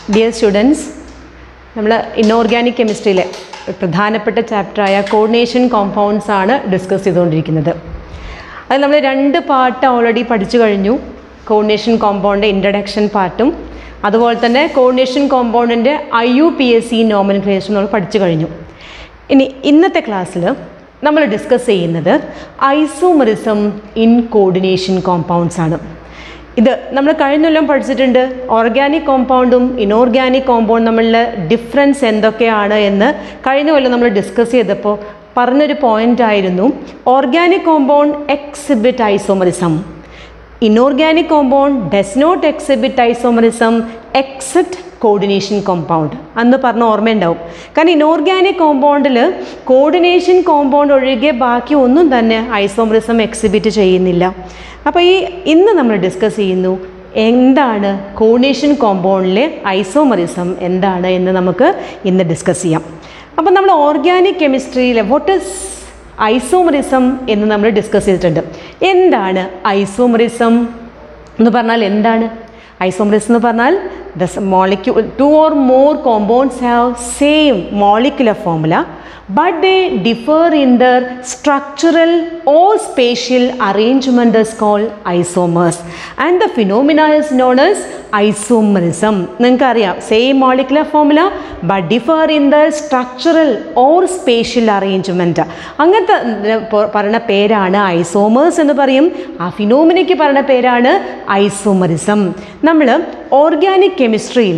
dear students നമ്മൾ inorganic കെമിസ്ട്രിയിലെ ഒരു പ്രധാനപ്പെട്ട ചാപ്റ്ററായ കോർഡിനേഷൻ കോമ്പൗണ്ട്സ് ആണ് ഡിസ്കസ് ചെയ്തുകൊണ്ടിരിക്കുന്നത് അത് നമ്മൾ രണ്ട് പാർട്ട് ഓൾറെഡി പഠിച്ചു കഴിഞ്ഞു കോർഡിനേഷൻ കോമ്പൗണ്ട് ഇൻട്രഡക്ഷൻ പാർട്ടും അതുപോലെ തന്നെ കോർഡിനേഷൻ കോമ്പൗണ്ടിൻ്റെ I U P A C nomenclature നമ്മൾ പഠിച്ചു കഴിഞ്ഞു ഇനി ഇന്നത്തെ ക്ലാസ്സിൽ നമ്മൾ ഡിസ്കസ് ചെയ്യുന്നത് ഐസോമറിസം ഇൻ കോർഡിനേഷൻ കോമ്പൗണ്ട്സ് ആണ് ഇത് നമ്മൾ കഴിഞ്ഞ കൊല്ലം പഠിച്ചിട്ടുണ്ട് ഓർഗാനിക് കോമ്പൗണ്ടും ഇനോർഗാനിക് കോമ്പൗണ്ട് തമ്മിലുള്ള ഡിഫറൻസ് എന്തൊക്കെയാണ് എന്ന് കഴിഞ്ഞ കൊല്ലം നമ്മൾ ഡിസ്കസ് ചെയ്തപ്പോൾ പറഞ്ഞൊരു പോയിന്റ് ആയിരുന്നു organic compound exhibit isomerism inorganic compound does not exhibit isomerism except coordination compound അന്ന് പറഞ്ഞ ഓർമ്മയുണ്ടാവും കാരണം ഇനോർഗാനിക് കോമ്പൗണ്ടിൽ കോർഡിനേഷൻ കോമ്പൗണ്ട് ഒഴികെ ബാക്കി ഒന്നും തന്നെ ഐസോമറിസം എക്സിബിറ്റ് ചെയ്യുന്നില്ല അപ്പോൾ ഈ ഇന്ന് നമ്മൾ ഡിസ്കസ് ചെയ്യുന്നു എന്താണ് കോർഡിനേഷൻ കോമ്പൗണ്ടിലെ ഐസോമറിസം എന്താണ് എന്ന് നമുക്ക് ഇന്ന് ഡിസ്കസ് ചെയ്യാം അപ്പോൾ നമ്മൾ ഓർഗാനിക് കെമിസ്ട്രിയിൽ വാട്ട് ഇസ് ഐസോമറിസം എന്ന് നമ്മൾ ഡിസ്കസ് ചെയ്തിട്ടുണ്ട് എന്താണ് ഐസോമറിസം എന്ന് പറഞ്ഞാൽ എന്താണ് ഐസോമറിസം എന്ന് പറഞ്ഞാൽ the molecule two or more compounds have same molecular formula but they differ in their structural or spatial arrangement is called isomers and the phenomena is known as isomerism നിങ്ങൾക്കറിയാം same molecular formula but differ in the structural or spatial arrangement അങ്ങനത്തെ പറയുന്ന പേരാണ് isomers എന്ന് പറയും ആ ഫിനോമിനയ്ക്ക് പറയുന്ന പേരാണ് isomerism നമ്മൾ ഓർഗാനിക് കെമിസ്ട്രിയിൽ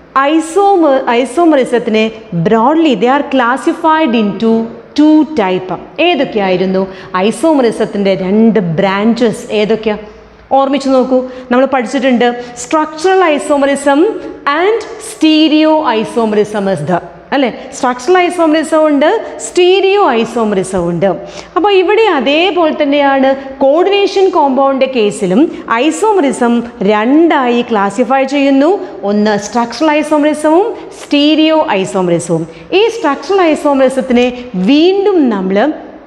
ഐസോമർ ഐസോമറിസത്തിനെ broadly they are classified into two type ഏതൊക്കെയായിരുന്നു ഐസോമറിസത്തിൻ്റെ രണ്ട് ബ്രാഞ്ചസ് ഏതൊക്കെയാണ് ഓർമ്മിച്ച് നോക്കൂ നമ്മൾ പഠിച്ചിട്ടുണ്ട് structural isomerism and stereo isomerism is the അല്ലേ സ്ട്രക്ചറൽ ഐസോമറിസം ഉണ്ട് സ്റ്റീരിയോ ഐസോമറിസം ഉണ്ട് അപ്പോൾ ഇവിടെ അതേപോലെ തന്നെയാണ് കോർഡിനേഷൻ കോമ്പൗണ്ടിൻ്റെ കേസിലും ഐസോമറിസം രണ്ടായി ക്ലാസിഫൈ ചെയ്യുന്നു ഒന്ന് സ്ട്രക്ചറൽ ഐസോമറിസവും സ്റ്റീരിയോ ഐസോമറിസവും ഈ സ്ട്രക്ചറൽ ഐസോമറിസത്തിനെ വീണ്ടും നമ്മൾ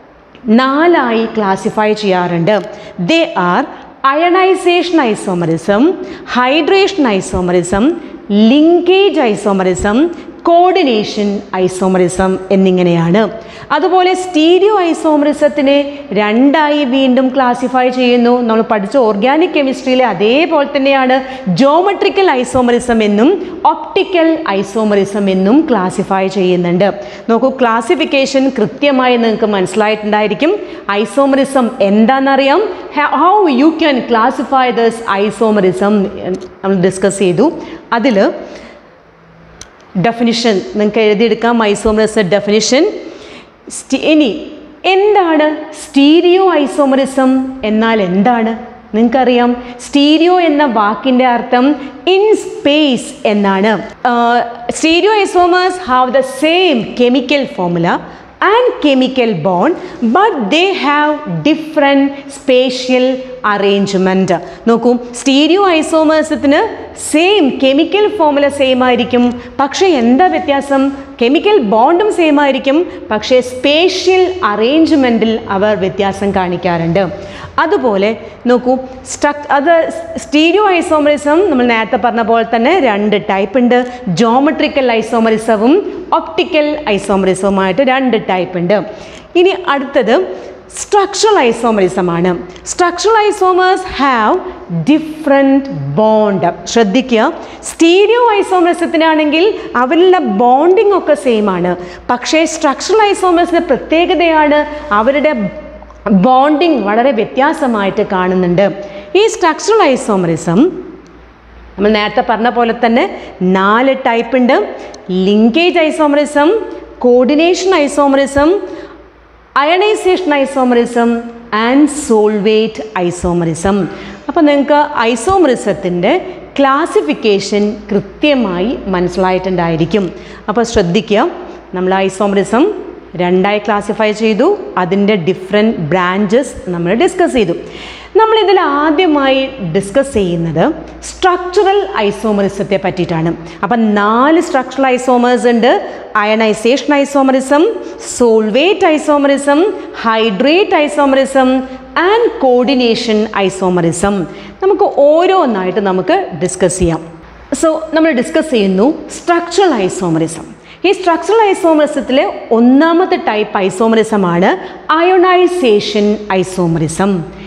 നാലായി ക്ലാസിഫൈ ചെയ്യാറുണ്ട് they are ionisation isomerism hydration isomerism linkage isomerism coordination isomerism എന്നിങ്ങനെയാണ് അതുപോലെ സ്റ്റീരിയോ ഐസോമറിസത്തിനെ രണ്ടായി വീണ്ടും ക്ലാസിഫൈ ചെയ്യുന്നു നമ്മൾ പഠിച്ച ഓർഗാനിക് കെമിസ്ട്രിയിലെ അതേപോലെ തന്നെയാണ് ജോമെട്രിക്കൽ ഐസോമറിസം എന്നും ഒപ്റ്റിക്കൽ ഐസോമറിസം എന്നും ക്ലാസിഫൈ ചെയ്യുന്നുണ്ട് നോക്കൂ ക്ലാസിഫിക്കേഷൻ കൃത്യമായി നിങ്ങൾക്ക് മനസ്സിലായിട്ടുണ്ടായിരിക്കും ഐസോമറിസം എന്താണെന്നറിയാം how you can classify this isomerism നമ്മൾ ഡിസ്കസ് ചെയ്തു അതിൽ ഡെഫിനിഷൻ നിങ്ങൾക്ക് എഴുതിയെടുക്കാം ഐസോമറിസം ഡെഫിനിഷൻ ഇനി എന്താണ് സ്റ്റീരിയോ ഐസോമറിസം എന്നാൽ എന്താണ് നിങ്ങൾക്കറിയാം സ്റ്റീരിയോ എന്ന വാക്കിൻ്റെ അർത്ഥം ഇൻ സ്പേസ് എന്നാണ് stereo isomers have the same chemical formula and chemical bond but they have different spatial arrangement നോക്കൂ സ്റ്റീരിയോ ഐസോമേഴ്സത്തിന് സെയിം കെമിക്കൽ ഫോമുല സെയിം ആയിരിക്കും പക്ഷേ എന്താ വ്യത്യാസം കെമിക്കൽ ബോണ്ടും സെയിം ആയിരിക്കും പക്ഷേ സ്പേഷ്യൽ അറേഞ്ച്മെൻറ്റിൽ അവർ വ്യത്യാസം കാണിക്കാറുണ്ട് അതുപോലെ നോക്കൂ സ്ട്രക് അത് സ്റ്റീരിയോ ഐസോമറിസം നമ്മൾ നേരത്തെ പറഞ്ഞ പോലെ തന്നെ രണ്ട് ടൈപ്പ് ഉണ്ട് ജോമെട്രിക്കൽ ഐസോമറിസവും ഒപ്റ്റിക്കൽ ഐസോമറിസവുമായിട്ട് രണ്ട് ടൈപ്പ് ഉണ്ട് ഇനി അടുത്തത് സ്ട്രക്ചറൽ ഐസോമറിസം ആണ് structural isomers have different bond ശ്രദ്ധിക്കുക സ്റ്റീരിയോ ഐസോമറിസത്തിനാണെങ്കിൽ അവരിലുള്ള ബോണ്ടിങ് ഒക്കെ സെയിം ആണ് പക്ഷേ സ്ട്രക്ചറൽ ഐസോമേഴ്സിൻ്റെ പ്രത്യേകതയാണ് അവരുടെ ബോണ്ടിങ് വളരെ വ്യത്യാസമായിട്ട് കാണുന്നുണ്ട് ഈ സ്ട്രക്ചറൽ ഐസോമറിസം നമ്മൾ നേരത്തെ പറഞ്ഞ പോലെ തന്നെ നാല് ടൈപ്പ് ഉണ്ട് linkage isomerism coordination isomerism ionization isomerism and solvate isomerism അപ്പോൾ നിങ്ങൾക്ക് ഐസോമറിസത്തിൻ്റെ ക്ലാസിഫിക്കേഷൻ കൃത്യമായി മനസ്സിലായിട്ടുണ്ടായിരിക്കും അപ്പോൾ ശ്രദ്ധിക്കുക നമ്മൾ ഐസോമറിസം രണ്ടായി ക്ലാസിഫൈ ചെയ്തു അതിൻ്റെ ഡിഫറെൻറ്റ് ബ്രാഞ്ചസ് നമ്മൾ ഡിസ്കസ് ചെയ്തു നമ്മളിതിൽ ആദ്യമായി ഡിസ്കസ് ചെയ്യുന്നത് സ്ട്രക്ചറൽ ഐസോമറിസത്തെ പറ്റിയിട്ടാണ് അപ്പം നാല് സ്ട്രക്ചറൽ ഐസോമേഴ്സ് ഉണ്ട് ionization isomerism solvate isomerism hydrate isomerism and coordination isomerism നമുക്ക് ഓരോന്നായിട്ട് നമുക്ക് ഡിസ്കസ് ചെയ്യാം സോ നമ്മൾ ഡിസ്കസ് ചെയ്യുന്നു സ്ട്രക്ചറൽ ഐസോമറിസം ഈ സ്ട്രക്ചറൽ ഐസോമറിസത്തിലെ ഒന്നാമത്തെ ടൈപ്പ് ഐസോമറിസമാണ് അയോണൈസേഷൻ ഐസോമറിസം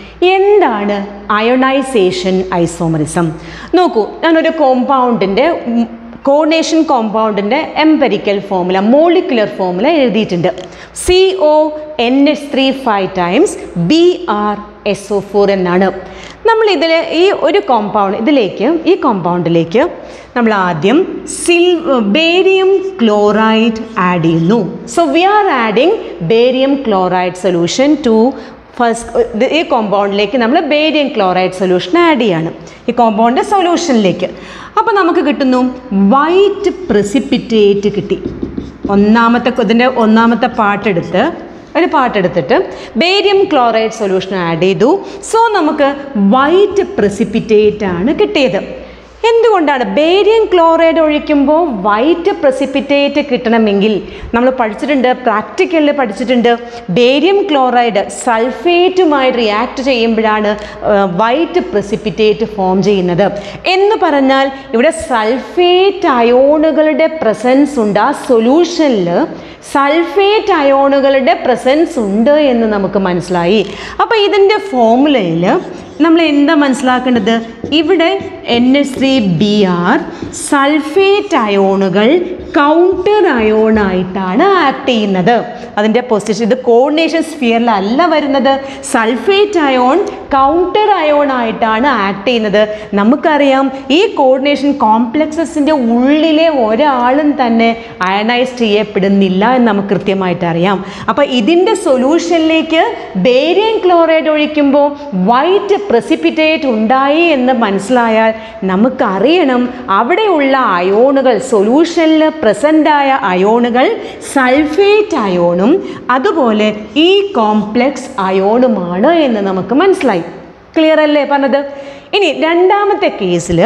എന്താണ് അയോണൈസേഷൻ ഐസോമറിസം നോക്കൂ ഞാനൊരു കോമ്പൗണ്ടിൻ്റെ കോർണേഷൻ കോമ്പൗണ്ടിൻ്റെ എംപെരിക്കൽ ഫോമുല മോളിക്കുലർ ഫോമുല എഴുതിയിട്ടുണ്ട് C O N S three five times B R S O four എന്നാണ് നമ്മൾ ഇതിൽ ഈ ഒരു കോമ്പൗണ്ട് ഇതിലേക്ക് ഈ കോമ്പൗണ്ടിലേക്ക് നമ്മൾ ആദ്യം സിൽ ബേരിയം ക്ലോറൈഡ് ആഡ് ചെയ്യുന്നു so we are adding barium chloride solution to first ഈ കോമ്പൗണ്ടിലേക്ക് നമ്മൾ ബേരിയം ക്ലോറൈഡ് സൊല്യൂഷൻ ആഡ് ചെയ്യാണ് ഈ കോമ്പൗണ്ട് സൊല്യൂഷനിലേക്ക് അപ്പോൾ നമുക്ക് കിട്ടുന്നു വൈറ്റ് പ്രസിപ്പിറ്റേറ്റ് കിട്ടി ഒന്നാമത്തെ ഇതിൻ്റെ ഒന്നാമത്തെ പാട്ടെടുത്ത് ഒരു പാട്ടെടുത്തിട്ട് ബേരിയം ക്ലോറൈഡ് സൊല്യൂഷൻ ആഡ് ചെയ്തു സോ നമുക്ക് വൈറ്റ് പ്രസിപ്പിറ്റേറ്റ് ആണ് കിട്ടിയത് എന്തുകൊണ്ടാണ് ബേരിയം ക്ലോറൈഡ് ഒഴിക്കുമ്പോൾ വൈറ്റ് പ്രസിപ്പിറ്റേറ്റ് കിട്ടണമെങ്കിൽ നമ്മൾ പഠിച്ചിട്ടുണ്ട് പ്രാക്ടിക്കലിൽ പഠിച്ചിട്ടുണ്ട് ബേരിയം ക്ലോറൈഡ് സൾഫേറ്റുമായി റിയാക്ട് ചെയ്യുമ്പോഴാണ് വൈറ്റ് പ്രസിപ്പിറ്റേറ്റ് ഫോം ചെയ്യുന്നത് എന്ന് പറഞ്ഞാൽ ഇവിടെ സൾഫേറ്റ് അയോണുകളുടെ പ്രസൻസ് ഉണ്ട് ആ സൊല്യൂഷനിൽ സൾഫേറ്റ് അയോണുകളുടെ പ്രസൻസ് ഉണ്ട് എന്ന് നമുക്ക് മനസ്സിലായി അപ്പോൾ ഇതിൻ്റെ ഫോമുലയിൽ നമ്മൾ എന്താ മനസ്സിലാക്കേണ്ടത് ഇവിടെ N S three B R sulphate അയോണുകൾ കൗണ്ടർ അയോണായിട്ടാണ് ആക്ട് ചെയ്യുന്നത് അതിൻ്റെ പൊസിഷൻ ഇത് കോർഡിനേഷൻ സ്ഫിയറിലല്ല വരുന്നത് സൾഫേറ്റ് അയോൺ കൗണ്ടർ അയോൺ ആയിട്ടാണ് ആക്ട് ചെയ്യുന്നത് നമുക്കറിയാം ഈ കോർഡിനേഷൻ കോംപ്ലക്സസിൻ്റെ ഉള്ളിലെ ഒരാളും തന്നെ അയണൈസ് ചെയ്യപ്പെടുന്നില്ല എന്ന് നമുക്ക് കൃത്യമായിട്ട് അറിയാം അപ്പോൾ ഇതിൻ്റെ സൊല്യൂഷനിലേക്ക് ബേരിയം ക്ലോറൈഡ് ഒഴിക്കുമ്പോൾ വൈറ്റ് പ്രസിപ്പിറ്റേറ്റ് ഉണ്ടായി എന്ന് മനസ്സിലായാൽ നമുക്കറിയണം അവിടെയുള്ള അയോണുകൾ സൊല്യൂഷനിൽ പ്രസൻ്റായ അയോണുകൾ സൾഫേറ്റ് അയോണും അതുപോലെ ഈ കോംപ്ലെക്സ് അയോണുമാണ് എന്ന് നമുക്ക് മനസ്സിലായി ക്ലിയർ അല്ലേ പറഞ്ഞത് ഇനി രണ്ടാമത്തെ കേസിൽ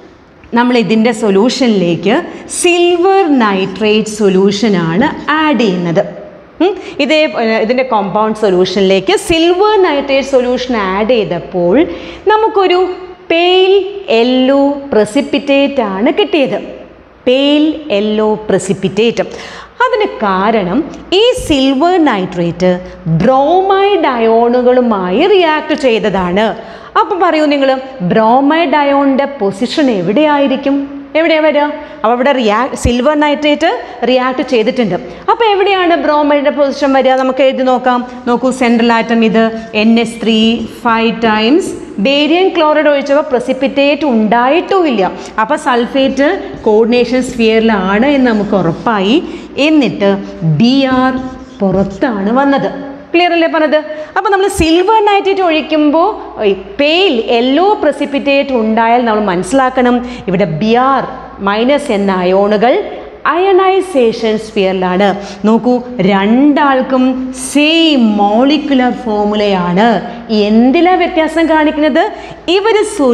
നമ്മൾ ഇതിൻ്റെ സൊല്യൂഷനിലേക്ക് സിൽവർ നൈട്രേറ്റ് സൊല്യൂഷനാണ് ആഡ് ചെയ്യുന്നത് ഉം, ഇതേ ഏർ, ഇതിൻ്റെ കോമ്പൗണ്ട് സൊല്യൂഷനിലേക്ക് സിൽവർ നൈട്രേറ്റ് സൊല്യൂഷൻ ആഡ് ചെയ്തപ്പോൾ നമുക്കൊരു പെയിൽ യെല്ലോ പ്രസിപ്പിറ്റേറ്റ് ആണ് കിട്ടിയത് പെയിൽ യെല്ലോ പ്രസിപ്പിറ്റേറ്റ് അതിന് കാരണം ഈ സിൽവർ നൈട്രേറ്റ് ബ്രോമൈഡ് അയോണുകളുമായി റിയാക്ട് ചെയ്തതാണ് അപ്പം പറയൂ നിങ്ങൾ ബ്രോമൈഡ് അയോണിൻ്റെ പൊസിഷൻ എവിടെയായിരിക്കും എവിടെയാണ് വരിക അപ്പോൾ ഇവിടെ റിയാ സിൽവർ നൈട്രേറ്റ് റിയാക്ട് ചെയ്തിട്ടുണ്ട് അപ്പോൾ എവിടെയാണ് ബ്രോമൈഡിൻ്റെ പൊസിഷൻ വരിക നമുക്ക് എഴുതി നോക്കാം നോക്കൂ സെൻട്രൽ ആറ്റം ഇത് N S three five times barium chloride ഒഴിച്ചപ്പോൾ പ്രസിപ്പിറ്റേറ്റ് ഉണ്ടായിട്ടുമില്ല അപ്പോൾ സൾഫേറ്റ് കോർഡിനേഷൻ സ്ഫിയറിലാണ് എന്ന് നമുക്ക് ഉറപ്പായി എന്നിട്ട് ബി ആർ പുറത്താണ് വന്നത് ക്ലിയർ അല്ലേ പറഞ്ഞത് അപ്പോൾ നമ്മൾ സിൽവർ നൈട്രേറ്റ് ഒഴിക്കുമ്പോൾ പെയിൽ യെല്ലോ പ്രസിപ്പിറ്റേറ്റ് ഉണ്ടായാൽ നമ്മൾ മനസ്സിലാക്കണം ഇവിടെ ബി ആർ മൈനസ് എന്ന അയോണുകൾ അയണൈസേഷൻ സ്ഫിയറിലാണ് നോക്കൂ രണ്ടാൾക്കും സെയിം മോളിക്കുലർ ഫോമുലയാണ് എന്തിലാ വ്യത്യാസം കാണിക്കുന്നത് ഇവർ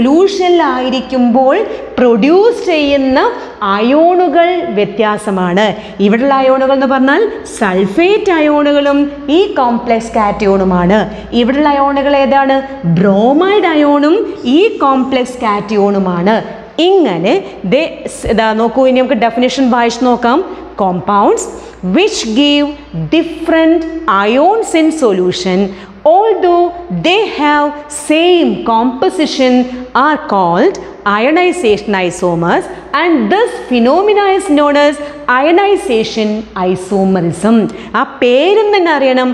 സൊല്യൂഷനിലായിരിക്കുമ്പോൾ പ്രൊഡ്യൂസ് ചെയ്യുന്ന അയോണുകൾ വ്യത്യാസമാണ് ഇവിടെയുള്ള അയോണുകൾ എന്ന് പറഞ്ഞാൽ സൾഫേറ്റ് അയോണുകളും ഈ കോംപ്ലെക്സ് കാറ്റയോണുമാണ് ഇവിടെയുള്ള അയോണുകൾ ഏതാണ് ബ്രോമൈഡ് അയോണും ഈ കോംപ്ലെക്സ് കാറ്റയോണുമാണ് ഇങ്ങനെ ദേ ഇതാ നോക്കൂ ഇനി നമുക്ക് ഡെഫിനേഷൻ വായിച്ച് നോക്കാം compounds which give different ions in solution although they have same composition are called ionization isomers and this phenomena is known as ionization isomerism ആ പേരും തന്നെ അറിയണം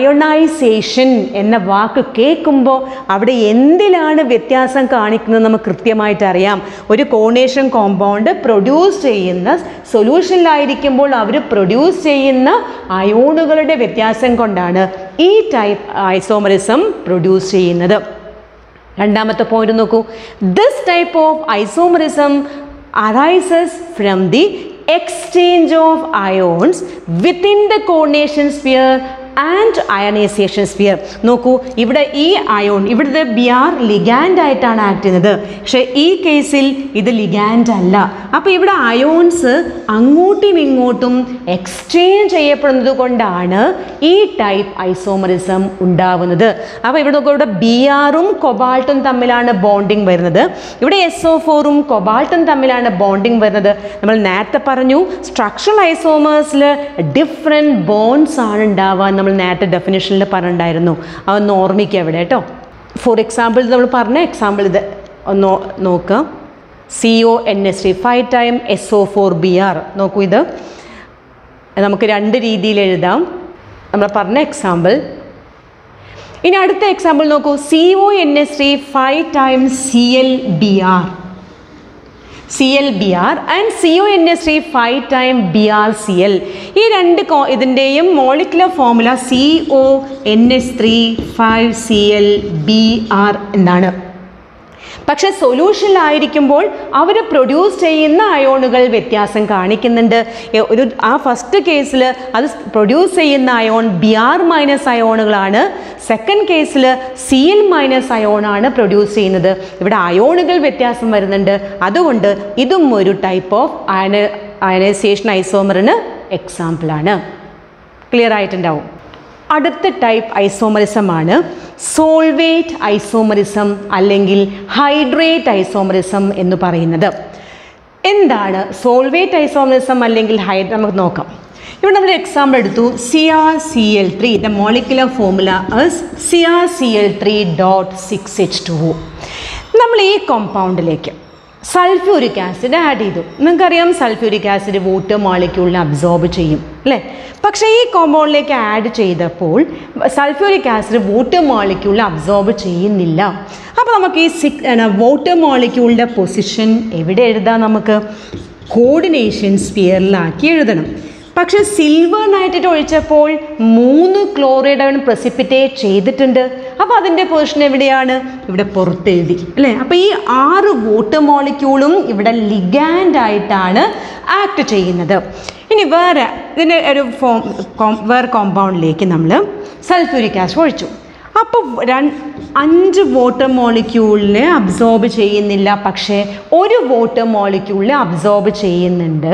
അയോണൈസേഷൻ എന്ന വാക്ക് കേൾക്കുമ്പോൾ അവിടെ എന്തിലാണ് വ്യത്യാസം കാണിക്കുന്നത് നമുക്ക് കൃത്യമായിട്ട് അറിയാം ഒരു കോണേഷൻ കോമ്പൗണ്ട് പ്രൊഡ്യൂസ് ചെയ്യുന്ന സൊല്യൂഷനിലായിരിക്കുമ്പോൾ അവർ പ്രൊഡ്യൂസ് ചെയ്യുന്ന അയോണുകളുടെ വ്യത്യാസം കൊണ്ടാണ് ഈ ടൈപ്പ് ഐസോമറിസം പ്രൊഡ്യൂസ് ചെയ്യുന്നത് രണ്ടാമത്തെ പോയിന്റ് നോക്കൂ this type of isomerism arises from the exchange of ions within the coordination sphere and ionization sphere നോക്കൂ ഇവിടെ ഈ അയോൺ ഇവിടുത്തെ ബി ആർ ലിഗാൻഡ് ആയിട്ടാണ് ആക്ട് ചെയ്യുന്നത് പക്ഷേ ഈ കേസിൽ ഇത് ലിഗാൻഡ് അല്ല അപ്പോൾ ഇവിടെ അയോൺസ് അങ്ങോട്ടും ഇങ്ങോട്ടും എക്സ്ചേഞ്ച് ചെയ്യപ്പെടുന്നത് കൊണ്ടാണ് ഈ ടൈപ്പ് ഐസോമറിസം ഉണ്ടാവുന്നത് അപ്പോൾ ഇവിടെ നോക്കൂ ഇവിടെ ബി ആറും കൊബാൾട്ടും തമ്മിലാണ് ബോണ്ടിങ് വരുന്നത് ഇവിടെ എസ് ഒ ഫോറും കൊബാൾട്ടും തമ്മിലാണ് ബോണ്ടിങ് വരുന്നത് നമ്മൾ നേരത്തെ പറഞ്ഞു സ്ട്രക്ചറൽ ഐസോമേഴ്സിൽ ഡിഫറെൻറ്റ് ബോൺസ് ആണ് ഉണ്ടാവാൻ നമ്മൾ നേരത്തെ ഡെഫിനേഷനിൽ പറഞ്ഞിട്ടുണ്ടായിരുന്നു അതൊന്ന് ഓർമ്മിക്കുക ഇവിടെ കേട്ടോ ഫോർ എക്സാമ്പിൾ നമ്മൾ പറഞ്ഞ എക്സാമ്പിൾ ഇത് ഒന്ന് നോക്കുക C O N S T five time S O four B R നോക്കൂ ഇത് നമുക്ക് രണ്ട് രീതിയിൽ എഴുതാം നമ്മൾ പറഞ്ഞ എക്സാമ്പിൾ ഇനി അടുത്ത എക്സാമ്പിൾ നോക്കൂ C O N S T five times C L B R C L B R and C O N S T five time B R C L ഈ രണ്ട് കോ ഇതിൻ്റെയും molecular formula C O N S three five C L B R എന്നാണ് പക്ഷേ സൊല്യൂഷനിലായിരിക്കുമ്പോൾ അവർ produce ചെയ്യുന്ന അയോണുകൾ വ്യത്യാസം കാണിക്കുന്നുണ്ട് A- ഒരു ആ ഫസ്റ്റ് കേസിൽ അത് പ്രൊഡ്യൂസ് ചെയ്യുന്ന അയോൺ ബി ആർ മൈനസ് അയോണുകളാണ് സെക്കൻഡ് കേസിൽ സി എൽ മൈനസ് അയോണാണ് പ്രൊഡ്യൂസ് ചെയ്യുന്നത് ഇവിടെ അയോണുകൾ വ്യത്യാസം വരുന്നുണ്ട് അതുകൊണ്ട് ഇതും ഒരു ടൈപ്പ് ഓഫ് അയന അയനൈസേഷൻ ഐസോമറിന് എക്സാമ്പിളാണ് ക്ലിയർ ആയിട്ടുണ്ടാവും അടുത്ത ടൈപ്പ് ഐസോമറിസമാണ് സോൾവേറ്റ് ഐസോമറിസം അല്ലെങ്കിൽ ഹൈഡ്രേറ്റ് ഐസോമറിസം എന്ന് പറയുന്നത് എന്താണ് സോൾവേറ്റ് ഐസോമറിസം അല്ലെങ്കിൽ ഹൈഡ് നമുക്ക് നോക്കാം ഇവിടെ നമ്മൾ എക്സാമ്പിൾ എടുത്തു C R C L three the molecular formula S C R C L three dot six H two നമ്മൾ ഈ കോമ്പൗണ്ടിലേക്ക് സൾഫ്യൂരിക് ആസിഡ് ആഡ് ചെയ്തു നിങ്ങൾക്കറിയാം സൾഫ്യൂരിക് ആസിഡ് വാട്ടർ മോളിക്യൂളിനെ അബ്സോർബ് ചെയ്യും അല്ലേ പക്ഷേ ഈ കോമ്പൗണ്ടിലേക്ക് ആഡ് ചെയ്തപ്പോൾ സൾഫ്യൂരിക് ആസിഡ് വാട്ടർ മോളിക്യൂളിനെ അബ്സോർബ് ചെയ്യുന്നില്ല അപ്പോൾ നമുക്ക് ഈ സിക് വാട്ടർ മോളിക്യൂളിൻ്റെ പൊസിഷൻ എവിടെ എഴുതാം നമുക്ക് കോർഡിനേഷൻ സ്പിയറിലാക്കി എഴുതണം പക്ഷേ സിൽവർ നൈട്രേറ്റ് ഒഴിച്ചപ്പോൾ മൂന്ന് ക്ലോറൈഡ് അവൻ പ്രസിപ്പിറ്റേറ്റ് ചെയ്തിട്ടുണ്ട് അപ്പോൾ അതിൻ്റെ പൊസിഷൻ എവിടെയാണ് ഇവിടെ പുറത്തെഴുതി അല്ലേ അപ്പോൾ ഈ ആറ് വാട്ടർ മോളിക്യൂളും ഇവിടെ ലിഗാൻഡ് ആയിട്ടാണ് ആക്ട് ചെയ്യുന്നത് ഇനി വേറെ ഇതിൻ്റെ ഒരു ഫോം കോം- വേറെ കോമ്പൗണ്ടിലേക്ക് നമ്മൾ സൾഫ്യൂരിക് ആസിഡ് ഒഴിച്ചു അപ്പോൾ രണ്ട് അഞ്ച് വാട്ടർ മോളിക്യൂളിനെ അബ്സോർബ് ചെയ്യുന്നില്ല പക്ഷേ ഒരു വാട്ടർ മോളിക്യൂളിനെ അബ്സോർബ് ചെയ്യുന്നുണ്ട്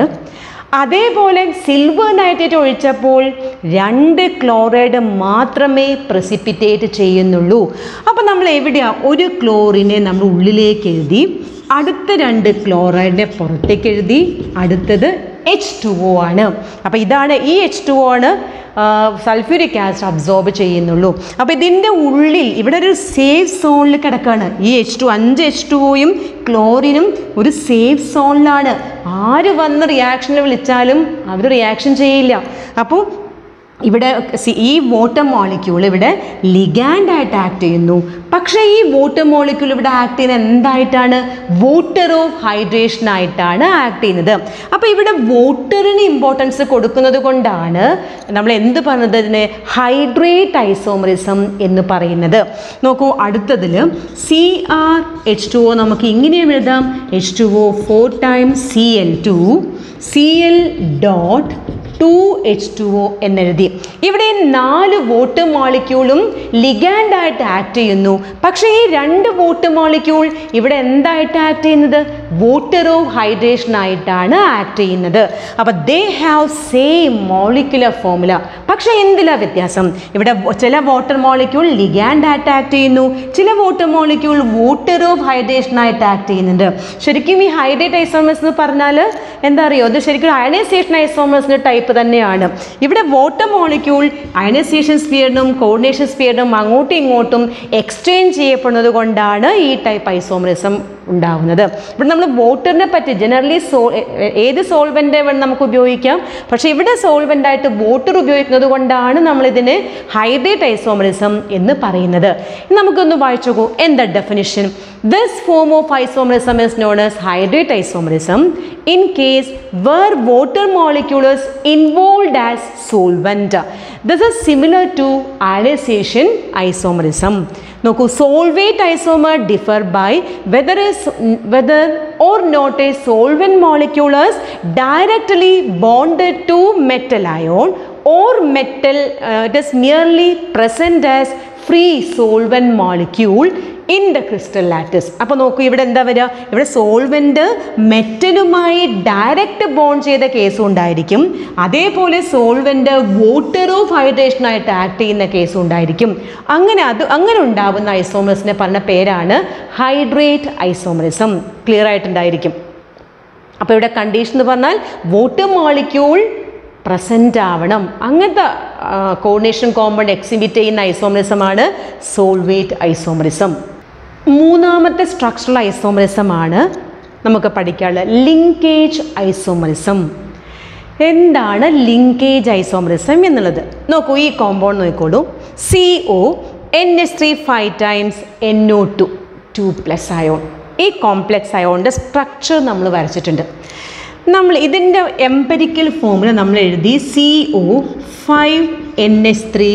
അതേപോലെ സിൽവർ നൈട്രേറ്റ് ഒഴിച്ചപ്പോൾ രണ്ട് ക്ലോറൈഡ് മാത്രമേ പ്രസിപ്പിറ്റേറ്റ് ചെയ്യുന്നുള്ളൂ അപ്പോൾ നമ്മൾ എവിടെയാ ഒരു ക്ലോറിനെ നമ്മൾ ഉള്ളിലേക്ക് എഴുതി അടുത്ത രണ്ട് ക്ലോറൈഡിനെ പുറത്തേക്ക് എഴുതി അടുത്തത് എച്ച് ടു ഒ ആണ് അപ്പോൾ ഇതാണ് ഈ എച്ച് ടു ഒ ആണ് സൾഫ്യൂരിക് ആസിഡ് അബ്സോർബ് ചെയ്യുന്നുള്ളൂ അപ്പോൾ ഇതിൻ്റെ ഉള്ളിൽ ഇവിടെ ഒരു സേഫ് സോണിൽ കിടക്കുകയാണ് ഈ എച്ച് ടു അഞ്ച് എച്ച് ടു ഒയും ക്ലോറിനും ഒരു സേഫ് സോണിലാണ് ആര് വന്ന് റിയാക്ഷന് വിളിച്ചാലും അവർ റിയാക്ഷൻ ചെയ്യില്ല അപ്പോൾ ഇവിടെ സി- ഈ വാട്ടർ മോളിക്യൂൾ ഇവിടെ ലിഗാൻഡ് ആയിട്ട് ആക്ട് ചെയ്യുന്നു പക്ഷേ ഈ വാട്ടർ മോളിക്യൂൾ ഇവിടെ ആക്ട് ചെയ്യുന്നത് എന്തായിട്ടാണ് വാട്ടർ ഓഫ് ഹൈഡ്രേഷൻ ആയിട്ടാണ് ആക്ട് ചെയ്യുന്നത് അപ്പോൾ ഇവിടെ വാട്ടറിന് ഇമ്പോർട്ടൻസ് കൊടുക്കുന്നത് കൊണ്ടാണ് നമ്മൾ എന്ത് പറഞ്ഞത് ഇതിനെ ഹൈഡ്രേറ്റ് ഐസോമറിസം എന്ന് പറയുന്നത് നോക്കൂ അടുത്തതിൽ C R H two O നമുക്ക് ഇങ്ങനെയും എഴുതാം H two O four times C L two C L dot two H two O എന്നെഴുതി ഇവിടെ നാല് വോട്ട് മോളിക്യൂളും ലിഗാൻഡ് ആയിട്ട് ആക്ട് ചെയ്യുന്നു പക്ഷേ ഈ രണ്ട് വോട്ട് മോളിക്യൂൾ ഇവിടെ എന്തായിട്ട് ആക്ട് ചെയ്യുന്നത് വോട്ടർ ഓഫ് ഹൈഡ്രേഷൻ ആയിട്ടാണ് ആക്ട് ചെയ്യുന്നത് അപ്പോൾ they have same molecular formula പക്ഷേ എന്തിലാ വ്യത്യാസം ഇവിടെ വ- ചില വാട്ടർ മോളിക്യൂൾ ലിഗാൻഡ് ആയിട്ട് ആക്ട് ചെയ്യുന്നു ചില water molecule water of hydration ആയിട്ട് ആക്ട് ചെയ്യുന്നുണ്ട് ശരിക്കും ഈ ഹൈഡ്രേറ്റ് ഐസോമേഴ്സ് എന്ന് പറഞ്ഞാൽ എന്താ അറിയോ ഇത് ശരിക്കും അയണൈസേഷൻ ഐസോമേഴ്സിൻ്റെ ടൈപ്പ് തന്നെയാണ് ഇവിടെ വാട്ടർ മോളിക്യൂൾ അയണൈസേഷൻ സ്പിയറിനും കോർഡിനേഷൻ സ്പിയറിനും അങ്ങോട്ടും ഇങ്ങോട്ടും എക്സ്ചേഞ്ച് ചെയ്യപ്പെടുന്നത് കൊണ്ടാണ് ഈ ടൈപ്പ് ഐസോമറിസം ഉണ്ടാവുന്നത് ഇവിടെ നമ്മൾ വാട്ടറിനെ പറ്റി ജനറലി സോ എ- ഏത് സോൾവെൻ്റ് വേണം നമുക്ക് ഉപയോഗിക്കാം പക്ഷേ ഇവിടെ സോൾവെൻ്റ് ആയിട്ട് വാട്ടർ ഉപയോഗിക്കുന്നത് കൊണ്ടാണ് നമ്മളിതിനെ ഹൈഡ്രേറ്റ് ഐസോമറിസം എന്ന് പറയുന്നത് ഇനി നമുക്കൊന്ന് വായിച്ചു നോക്കൂ എന്താ definition this form of isomerism is known as hydrate isomerism in case where water molecules involve as solvent this is similar to ionization isomerism നോക്കൂ solvate isomer differ by whether is whether or not a solvent molecules directly bonded to metal ion or metal it is merely present as free solvent molecule in the crystal lattice അപ്പോൾ നോക്കൂ ഇവിടെ എന്താ വരിക ഇവിടെ solvent മെറ്റലുമായി direct bone ചെയ്ത കേസും ഉണ്ടായിരിക്കും അതേപോലെ സോൾവെൻ്റ് വോട്ടർ ഓഫ് ഹൈഡ്രേഷനായിട്ട് ആക്ട് ചെയ്യുന്ന കേസും ഉണ്ടായിരിക്കും അങ്ങനെ അത് അങ്ങനെ ഉണ്ടാവുന്ന ഐസോമറിസിനെ പറഞ്ഞ പേരാണ് ഹൈഡ്രേറ്റ് ഐസോമറിസം ക്ലിയർ ആയിട്ടുണ്ടായിരിക്കും അപ്പോൾ ഇവിടെ കണ്ടീഷൻ എന്ന് പറഞ്ഞാൽ വോട്ടർ മോളിക്യൂൾ പ്രസൻ്റ് ആവണം അങ്ങനത്തെ കോർഡിനേഷൻ കോമ്പൗണ്ട് എക്സിബിറ്റ് ചെയ്യുന്ന ഐസോമറിസമാണ് സോൾവേറ്റ് ഐസോമറിസം മൂന്നാമത്തെ സ്ട്രക്ചറൽ ഐസോമറിസമാണ് നമുക്ക് പഠിക്കാനുള്ളത് ലിങ്കേജ് ഐസോമറിസം എന്താണ് ലിങ്കേജ് ഐസോമറിസം എന്നുള്ളത് നോക്കൂ ഈ കോമ്പൗണ്ട് നോക്കിക്കോളൂ C O N S three five times N O two two plus ion ഈ കോംപ്ലെക്സ് അയോണിൻ്റെ സ്ട്രക്ചർ നമ്മൾ വരച്ചിട്ടുണ്ട് നമ്മൾ ഇതിൻ്റെ എംപെരിക്കൽ ഫോമുല നമ്മൾ എഴുതി C O five N S three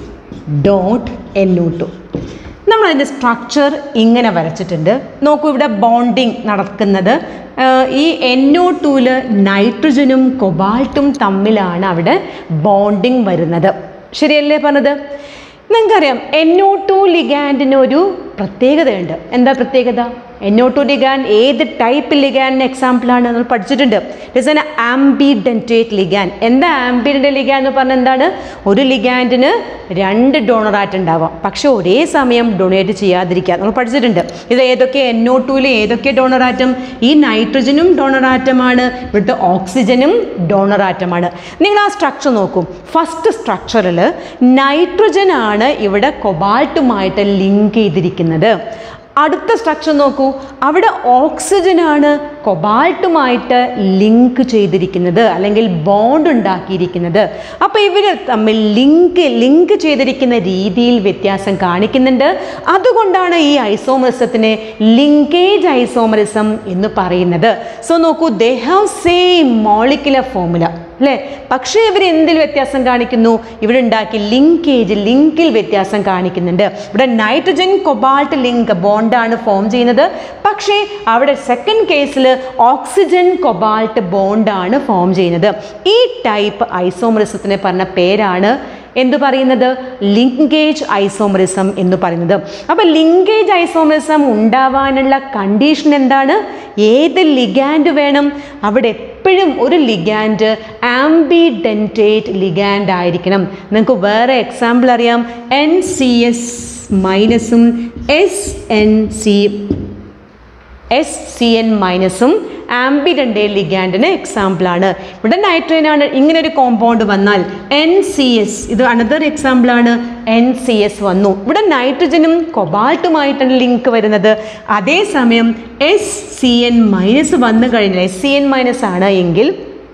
dot N O two നമ്മൾ അതിൻ്റെ സ്ട്രക്ചർ ഇങ്ങനെ വരച്ചിട്ടുണ്ട് നോക്കൂ ഇവിടെ ബോണ്ടിങ് നടക്കുന്നത് ആഹ് ഈ എൻ ഒ ടൂല് നൈട്രജനും കൊബാൾട്ടും തമ്മിലാണ് അവിടെ ബോണ്ടിങ് വരുന്നത് ശരിയല്ലേ പറഞ്ഞത് നിങ്ങൾക്കറിയാം എൻ ഒ ടു ലിഗാൻഡിന് ഒരു പ്രത്യേകതയുണ്ട് എന്താ പ്രത്യേകത എൻ ഒ ടു ലിഗാൻ ഏത് ടൈപ്പ് ലിഗാനിന് എക്സാമ്പിളാണ് നമ്മൾ പഠിച്ചിട്ടുണ്ട് it is an ambidentate ligand എന്താ ആംബിഡൻ്റ് ലിഗാൻ എന്ന് പറഞ്ഞാൽ എന്താണ് ഒരു ലിഗാൻഡിന് രണ്ട് ഡോണറായിട്ട് ഉണ്ടാവാം പക്ഷെ ഒരേ സമയം ഡൊണേറ്റ് ചെയ്യാതിരിക്കുക നമ്മൾ പഠിച്ചിട്ടുണ്ട് ഇത് ഏതൊക്കെ എൻ ഒ ടുവിൽ ഏതൊക്കെ ഡോണറാറ്റം ഈ നൈട്രജനും ഡോണറാറ്റമാണ് ഇവിടുത്തെ ഓക്സിജനും ഡോണറാറ്റമാണ് നിങ്ങൾ ആ സ്ട്രക്ചർ നോക്കൂ ഫസ്റ്റ് സ്ട്രക്ചറിൽ നൈട്രജൻ ആണ് ഇവിടെ കൊബാൾട്ടുമായിട്ട് ലിങ്ക് ചെയ്തിരിക്കുന്നത് അടുത്ത സ്ട്രക്ചർ നോക്കൂ അവിടെ ഓക്സിജനാണ് കൊബാൾട്ടുമായിട്ട് ലിങ്ക് ചെയ്തിരിക്കുന്നത് അല്ലെങ്കിൽ ബോണ്ട് ഉണ്ടാക്കിയിരിക്കുന്നത് അപ്പോൾ ഇവർ തമ്മിൽ ലിങ്ക് ലിങ്ക് ചെയ്തിരിക്കുന്ന രീതിയിൽ വ്യത്യാസം കാണിക്കുന്നുണ്ട് അതുകൊണ്ടാണ് ഈ ഐസോമറിസത്തിനെ ലിങ്കേജ് ഐസോമറിസം എന്ന് പറയുന്നത് സോ നോക്കൂ they have same molecular formula അല്ലേ പക്ഷേ ഇവർ എന്തിൽ വ്യത്യാസം കാണിക്കുന്നു ഇവിടെ ഉണ്ടാക്കി ലിങ്കേജ് ലിങ്കിൽ വ്യത്യാസം കാണിക്കുന്നുണ്ട് ഇവിടെ നൈട്രജൻ കൊബാൾട്ട് ലിങ്ക് ബോണ്ടാണ് ഫോം ചെയ്യുന്നത് പക്ഷേ അവിടെ സെക്കൻഡ് കേസിൽ ഓക്സിജൻ കൊബാൾട്ട് ബോണ്ടാണ് ഫോം ചെയ്യുന്നത് ഈ ടൈപ്പ് ഐസോമറിസത്തിനെ പറഞ്ഞ പേരാണ് എന്തു പറയുന്നത് ലിങ്കേജ് ഐസോമറിസം എന്ന് പറയുന്നത് അപ്പോൾ ലിങ്കേജ് ഐസോമറിസം ഉണ്ടാവാനുള്ള കണ്ടീഷൻ എന്താണ് ഏത് ലിഗാൻഡ് വേണം അവിടെ എപ്പോഴും ഒരു ലിഗാൻഡ് ആംബിഡെൻറ്റേറ്റ് ലിഗാൻഡ് ആയിരിക്കണം നിങ്ങൾക്ക് വേറെ എക്സാമ്പിൾ അറിയാം എൻ സി എസ് മൈനസും S N C S C N മൈനസും ആംബിഡൻ്റെ ലിഗാൻഡിന് എക്സാമ്പിളാണ് ഇവിടെ നൈട്രജനാണ് ഇങ്ങനെ ഒരു കോമ്പൗണ്ട് വന്നാൽ എൻ സി എസ് ഇത് അനദർ എക്സാമ്പിളാണ് എൻ സി എസ് വന്നു ഇവിടെ നൈട്രജനും കൊബാൾട്ടുമായിട്ടാണ് ലിങ്ക് വരുന്നത് അതേസമയം എസ് സി എൻ മൈനസ് വന്നു കഴിഞ്ഞാൽ എസ് സി എൻ മൈനസ് ആണ് എങ്കിൽ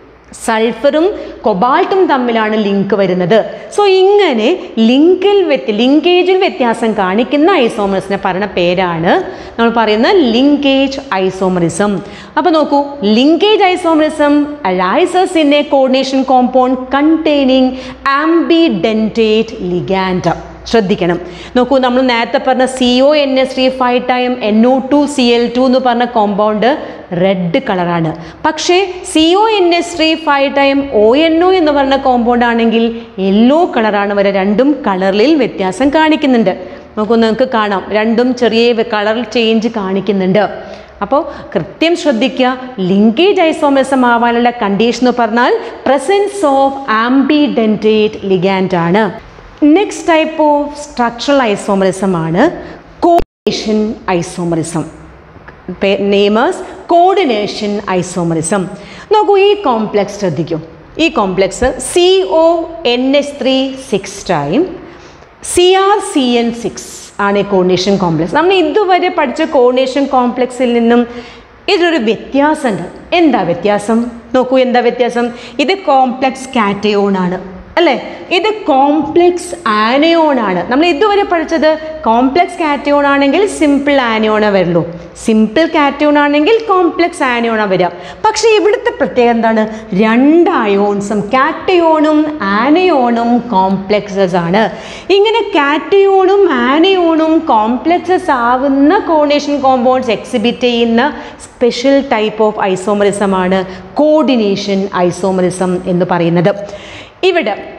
സൾഫറും കൊബാൾട്ടും തമ്മിലാണ് ലിങ്ക് വരുന്നത് സോ ഇങ്ങനെ ലിങ്കിൽ വ്യത്യ ലിങ്കേജിൽ വ്യത്യാസം കാണിക്കുന്ന ഐസോമറിസിനെ പറയുന്ന പേരാണ് നമ്മൾ പറയുന്ന ലിങ്കേജ് ഐസോമറിസം അപ്പോൾ നോക്കൂ linkage isomerism arises in a coordination compound containing ambidentate ligand ശ്രദ്ധിക്കണം നോക്കൂ നമ്മൾ നേരത്തെ പറഞ്ഞ C O N S three five time N O two C L two എന്ന് പറഞ്ഞ കോമ്പൗണ്ട് റെഡ് കളറാണ് പക്ഷേ C O N S three five time O N O എന്ന് പറഞ്ഞ കോമ്പൗണ്ട് ആണെങ്കിൽ യെല്ലോ കളറാണ് വരെ രണ്ടും കളറിൽ വ്യത്യാസം കാണിക്കുന്നുണ്ട് നോക്കൂ നിങ്ങൾക്ക് കാണാം രണ്ടും ചെറിയ കളർ ചേഞ്ച് കാണിക്കുന്നുണ്ട് അപ്പോൾ കൃത്യം ശ്രദ്ധിക്കുക ലിങ്കേജ് ഐസോമിസം ആവാനുള്ള കണ്ടീഷൻ എന്ന് പറഞ്ഞാൽ പ്രസൻസ് ഓഫ് ആംബിഡെൻറ്റേറ്റ് ലിഗാൻഡ് ആണ് next type of structural isomerism ആണ് കോർഡിനേഷൻ ഐസോമറിസം നെയ്മേഴ്സ് കോർഡിനേഷൻ ഐസോമറിസം നോക്കൂ ഈ കോംപ്ലെക്സ് ശ്രദ്ധിക്കൂ ഈ complex C O N S three six time C R C N six ആണ് ഈ കോർഡിനേഷൻ കോംപ്ലെക്സ് നമ്മൾ ഇതുവരെ പഠിച്ച കോർഡിനേഷൻ കോംപ്ലെക്സിൽ നിന്നും ഇതിലൊരു വ്യത്യാസമുണ്ട് എന്താ വ്യത്യാസം നോക്കൂ എന്താ വ്യത്യാസം ഇത് കോംപ്ലെക്സ് കാറ്റയോൺ ആണ് അല്ലേ ഇത് കോംപ്ലെക്സ് ആനയോൺ ആണ് നമ്മൾ ഇതുവരെ പഠിച്ചത് കോംപ്ലെക്സ് കാറ്റയോൺ ആണെങ്കിൽ സിമ്പിൾ ആനയോണ വരുള്ളൂ സിമ്പിൾ കാറ്റയോൺ ആണെങ്കിൽ കോംപ്ലെക്സ് ആനയോണ വരിക പക്ഷേ ഇവിടുത്തെ പ്രത്യേകത എന്താണ് രണ്ട് അയോൺസും കാറ്റയോണും ആനയോണും കോംപ്ലെക്സസ് ആണ് ഇങ്ങനെ കാറ്റയോണും ആനയോണും കോംപ്ലെക്സസ് ആവുന്ന കോർഡിനേഷൻ കോമ്പൗണ്ട്സ് എക്സിബിറ്റ് ചെയ്യുന്ന സ്പെഷ്യൽ ടൈപ്പ് ഓഫ് ഐസോമറിസം ആണ് കോർഡിനേഷൻ ഐസോമറിസം എന്ന് പറയുന്നത് ഇവിടെ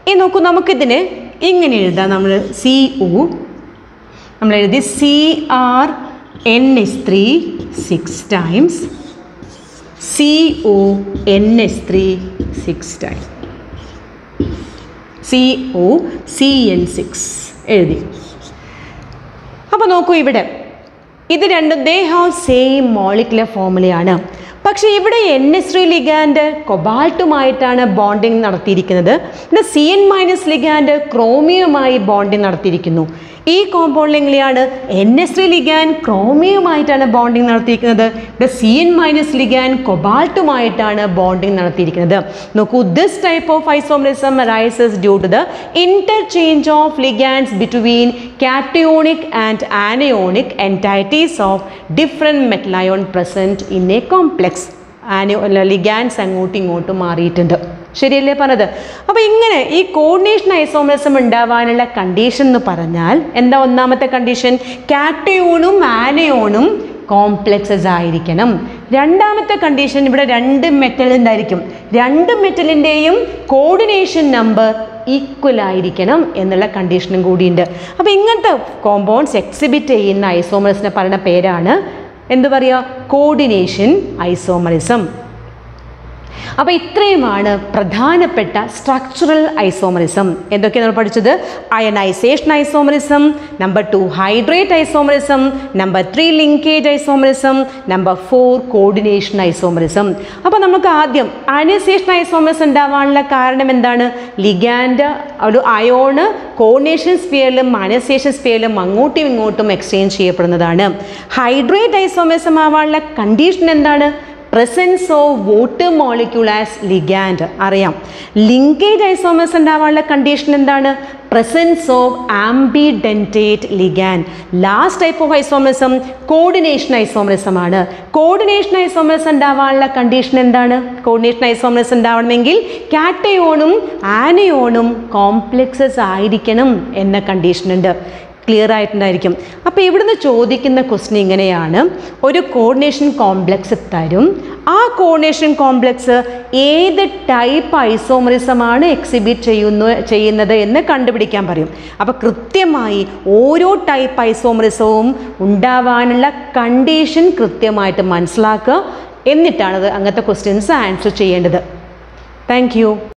ഈ നോക്കൂ നമുക്കിതിന് ഇങ്ങനെ എഴുതാം നമ്മൾ സി ഒ നമ്മൾ എഴുതി C R N S three six times C O N S three six time C O C N six എഴുതി അപ്പോൾ നോക്കൂ ഇവിടെ ഇത് രണ്ടും ദേ ഹാവ് സെയിം മോളിക്കുലർ ഫോമുലയാണ് പക്ഷേ ഇവിടെ എൻ എസ് ത്രീ ലിഗാൻഡ് കൊബാൾട്ടുമായിട്ടാണ് ബോണ്ടിങ് നടത്തിയിരിക്കുന്നത് പിന്നെ സി എൻ മൈനസ് ലിഗാൻഡ് ക്രോമിയുമായി ബോണ്ടിങ് നടത്തിയിരിക്കുന്നു ഈ കോമ്പൗണ്ടിൽ എങ്ങനെയാണ് എൻ എസ് ത്രീ ലിഗാൻ ക്രോമിയുമായിട്ടാണ് ബോണ്ടിങ് നടത്തിയിരിക്കുന്നത് ഇവിടെ സി എൻ മൈനസ് ലിഗാൻ കൊബാൾട്ടുമായിട്ടാണ് ബോണ്ടിങ് നടത്തിയിരിക്കുന്നത് നോക്കൂ this type of isomerism rises due to the interchange of ligands between cationic and anionic entities of different metal ion present in a complex ആനോ ligands അങ്ങോട്ടും ഇങ്ങോട്ടും മാറിയിട്ടുണ്ട് ശരിയല്ലേ പറഞ്ഞത് അപ്പോൾ ഇങ്ങനെ ഈ കോർഡിനേഷൻ ഐസോമറിസം ഉണ്ടാവാനുള്ള കണ്ടീഷൻ എന്ന് പറഞ്ഞാൽ എന്താ ഒന്നാമത്തെ കണ്ടീഷൻ കാറ്റയോണും ആനയോണും കോംപ്ലക്സസ് ആയിരിക്കണം രണ്ടാമത്തെ കണ്ടീഷൻ ഇവിടെ രണ്ട് മെറ്റൽ ഉണ്ടായിരിക്കും രണ്ട് മെറ്റലിൻ്റെയും കോർഡിനേഷൻ നമ്പർ ഈക്വൽ ആയിരിക്കണം എന്നുള്ള കണ്ടീഷനും കൂടിയുണ്ട് അപ്പോൾ ഇങ്ങനത്തെ കോമ്പൗണ്ട്സ് എക്സിബിറ്റ് ചെയ്യുന്ന ഐസോമറിസിനെ പറയുന്ന പേരാണ് എന്ത് പറയുക കോർഡിനേഷൻ ഐസോമറിസം അപ്പോൾ ഇത്രയുമാണ് പ്രധാനപ്പെട്ട സ്ട്രക്ചറൽ ഐസോമറിസം എന്തൊക്കെയാണ് നമ്മൾ പഠിച്ചത് ionization isomerism number two hydrate isomerism number three linkage isomerism number four coordination isomerism അപ്പോൾ നമുക്ക് ആദ്യം അയനൈസേഷൻ ഐസോമറിസം ഉണ്ടാവാനുള്ള കാരണം എന്താണ് ലിഗാൻഡ് ഒരു അയോണ് കോർഡിനേഷൻ സ്പിയറിലും അയനൈസേഷൻ സ്പിയറിലും അങ്ങോട്ടും ഇങ്ങോട്ടും എക്സ്ചേഞ്ച് ചെയ്യപ്പെടുന്നതാണ് ഹൈഡ്രേറ്റ് ഐസോമറിസം ആവാനുള്ള കണ്ടീഷൻ എന്താണ് presence of water molecule as ligand അറിയാം ലിങ്കേജ് ഐസോമേഴ്സ് ഉണ്ടാവാനുള്ള കണ്ടീഷൻ എന്താണ് presence of ambidentate ligand last type of isomerism coordination isomerism ആണ് കോർഡിനേഷൻ ഐസോമേഴ്സ് ഉണ്ടാവാനുള്ള കണ്ടീഷൻ എന്താണ് കോർഡിനേഷൻ ഐസോമേഴ്സ് ഉണ്ടാവണമെങ്കിൽ കാറ്റയോണും ആനയോണും കോംപ്ലക്സസ് ആയിരിക്കണം എന്ന കണ്ടീഷൻ ഉണ്ട് ക്ലിയർ ആയിട്ടുണ്ടായിരിക്കും അപ്പോൾ ഇവിടുന്ന് ചോദിക്കുന്ന ക്വസ്റ്റ്യൻ ഇങ്ങനെയാണ് ഒരു കോർഡിനേഷൻ കോംപ്ലക്സ് തരും ആ കോർഡിനേഷൻ കോംപ്ലക്സ് ഏത് ടൈപ്പ് ഐസോമറിസമാണ് എക്സിബിറ്റ് ചെയ്യുന്നു ചെയ്യുന്നത് എന്ന് കണ്ടുപിടിക്കാൻ പറയും അപ്പോൾ കൃത്യമായി ഓരോ ടൈപ്പ് ഐസോമറിസവും ഉണ്ടാവാനുള്ള കണ്ടീഷൻ കൃത്യമായിട്ട് മനസ്സിലാക്കുക എന്നിട്ടാണ് അത് അങ്ങനത്തെ ക്വസ്റ്റ്യൻസ് ആൻസർ ചെയ്യേണ്ടത് താങ്ക്